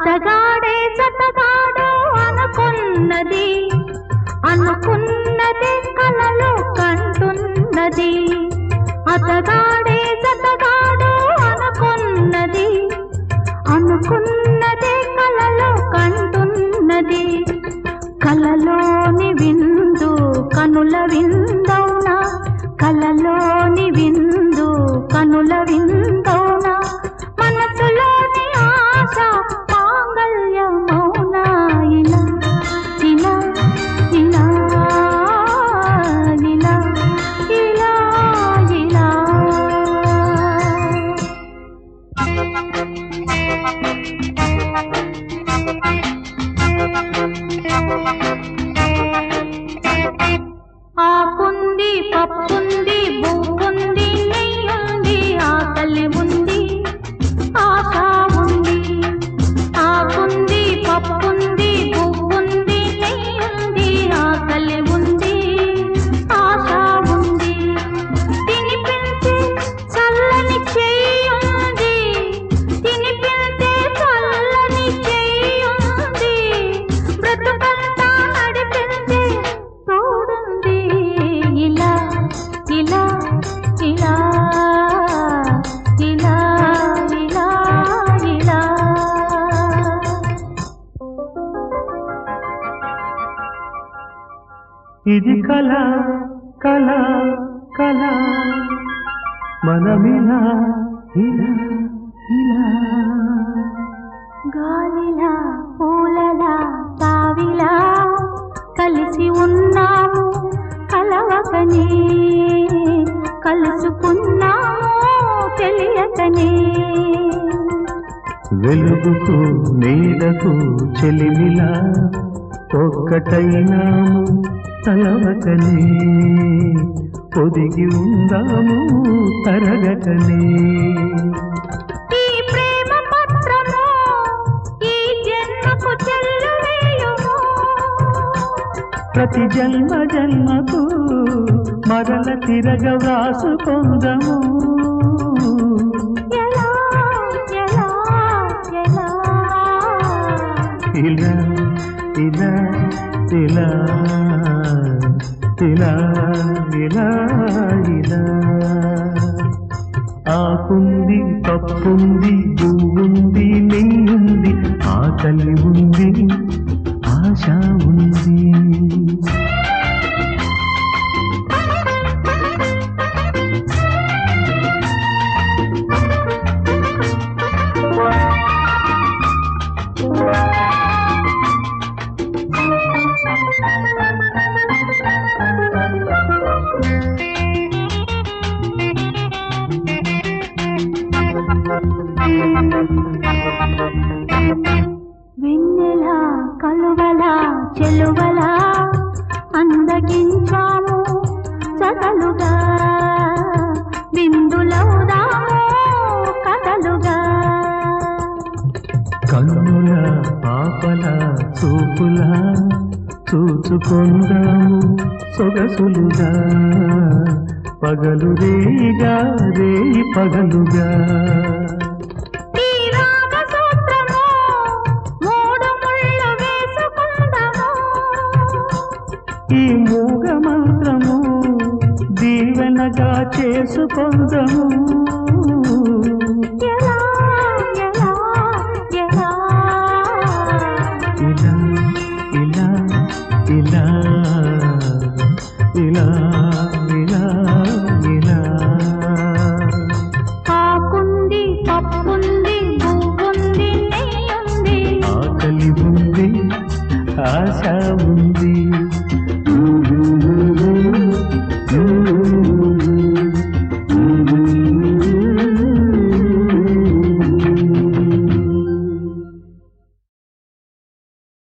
అతగాడే సతగాడు అనుకున్నది అనుకున్నది కలలో కంటున్నది అతగాడే సతగాడు అనుకున్నది అనుకున్నదే కలలో కంటున్నది కలలోని విందు కనుల విందౌనా కలలోని విందు కనుల విందౌనా మనసులోని ఆశ మాంగళ్యమౌనా ఇలా ఇలా ఇలా ఇలా ఇలా ఇలా ఆకుంది పప్పుంది బువ్వుంది నెయ్యుంది ఆకలి ఉంది ఆశ ఉంది ఆకుంది పప్పుంది బువ్వుంది నెయ్యుంది ఆకలి ఉంది ఆశ ఉంది తినిపించే చల్లని చేయుంది తినిపించే చల్లని చేయుంది బ్రతుకంతా నడిపించే తోడుంది ఇలా ఇలా ఇలా ఇలా ఇలా ఇలా ఇది కళ కళ కళ మనమిలా ఇలా ఇలా గాలిలా పూలలా తావిలా కలిసి ఉన్నాము కలవకనే కలుసుకున్నాము తెలియకనే వెలుగుకు నీడకు చెలిమిలా ఒక్కటైనాము తలవకనే పొదిగి ఉందాము తరగకనే ఈ ప్రేమ పత్రము ఈ జన్మకు చెల్లువేయుము ప్రతి జన్మ జన్మకు మరల తిరగ వ్రాసుకొందము ఎలా ఎలా ఎలా ఇలా ఇలా ఇలా ఇలా ఇలా ఇలా ఆకుంది పప్పుంది పువ్వుంది నెయ్యుంది ఆకలి ఉంది ఆశ ఉంది వెన్నెల కలువల చెలువల అందగించాము చదలుగా విందులవుదాము కథలుగా కన్నుల పాపల చూపుల చూచుకొందాము సొగసులుగా పగలు రేగా రేయి పగలుగా ఈ రాగ సూత్రము మూడు ముళ్ళు వేసుకుందాము ఈ మూగ మంత్రము దీవెనగా చేసుకొందము ఎలా ఎలా ఎలా ఇలా ఇలా ఇలా ఇలా ఇలా ఇలా ఆకుంది పప్పుంది పువ్వుంది నెయ్యుంది ఆకలి ఉంది ఆశ ఉంది